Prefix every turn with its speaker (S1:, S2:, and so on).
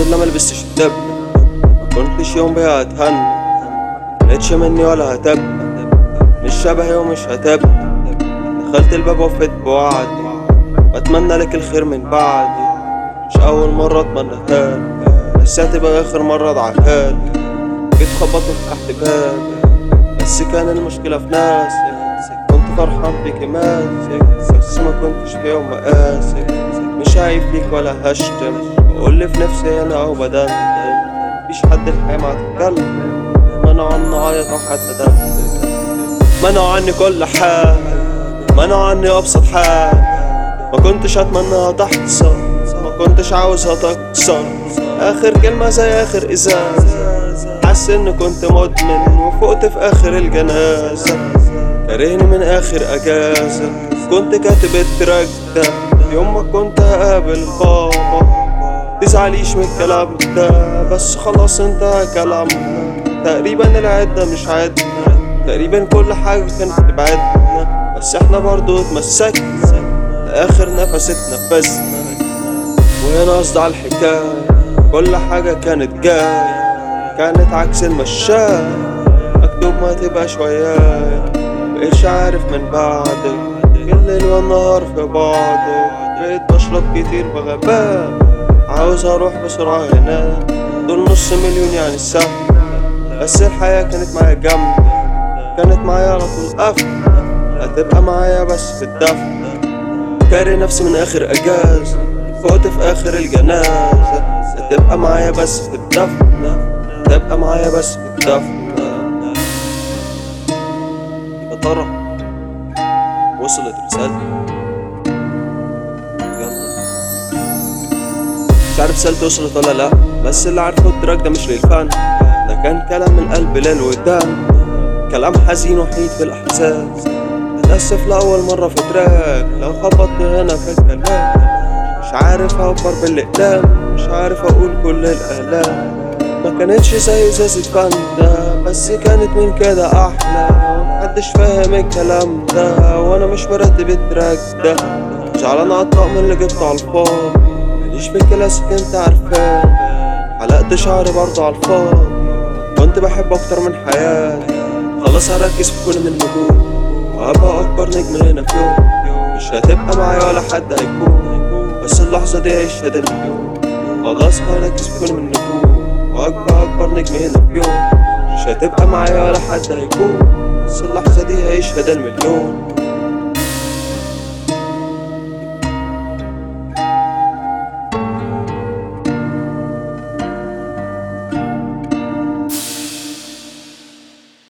S1: لله ما لبستش الدب ما كنتش يوم بيها اتهنى مكانتش مني ولا هتبقى مش شبهي ومش هتبقى دخلت الباب وفيت بوعدي بتمنى لك الخير من بعدي مش اول مرة اتمناها بس هتبقى اخر مرة ادعيها لك. جيت خبطت فتحت بابك بس كان المشكلة في ناسك كنت فرحان بيك ماسك بس ما كنتش في يوم مقاسك مش عايب فيك ولا هشتم بقول لي في نفسي انا او بدندن مفيش حد الحياة ما تتكلم منعوا عني عيط او حتى دم منعوا عني كل حاجة منعوا عني ابسط حاجة ما كنتش اتمناها تحصل ما كنتش عاوزها تكسر اخر كلمة زي اخر ازاز حاسس اني كنت مدمن وفقت في اخر الجنازة كارهني من اخر اجازة كنت كاتب التراك ده يوم ما كنت هقابل بابا تزعليش من الكلام ده بس خلاص انتهى كلامنا تقريبا العدة مش عدنا تقريبا كل حاجة كانت تبعدنا بس احنا برضو اتمسكنا لآخر نفس اتنفسنا وهنا قصدي على الحكاية كل حاجة كانت جاية كانت عكس المشاية مكتوب ما تبقى شوية مبقتش عارف من بعدك الليل والنهار في بعضك بقيت بشرب كتير بغباء عاوز اروح بسرعة هناك دول نص مليون يعني سهل بس الحياة كانت معايا جنبي كانت معايا على طول قفل هتبقى معايا بس في الدفن كاري نفسي من اخر اجازة فوت في اخر الجنازة هتبقى معايا بس في الدفن هتبقى معايا بس في الدفن يا ترى وصلت رسالتي يلا مش عارف رسالتي وصلت ولا لا بس اللي عارفه التراك ده مش للفن ده كان كلام من القلب للودان كلام حزين وحيد في الاحساس اتأسف لأول مرة في تراك لو خبطت هنا في الكلام مش عارف أعبر بالإقلام مش عارف أقول كل الآلام ما كانتش زي ازازة فاندا بس كانت من كده أحلى محدش فاهم الكلام ده وأنا مش برتب التراك ده زعلان على الطقم اللي جبته على الفاضي ماليش في الكلاسيك انت عارفاه حلقت شعري برضه على الفاضي كنت بحب أكتر من حياتي خلاص هركز في كل من النجوم وهبقى أكبر نجم هنا في يوم مش هتبقى معايا ولا حد هيكون بس اللحظة دي هيشهد المليون خلاص هركز في كل من النجوم وهبقى أكبر نجم هنا في يوم مش هتبقى معايا ولا حد هيكون بس اللحظة دي هيشهد المليون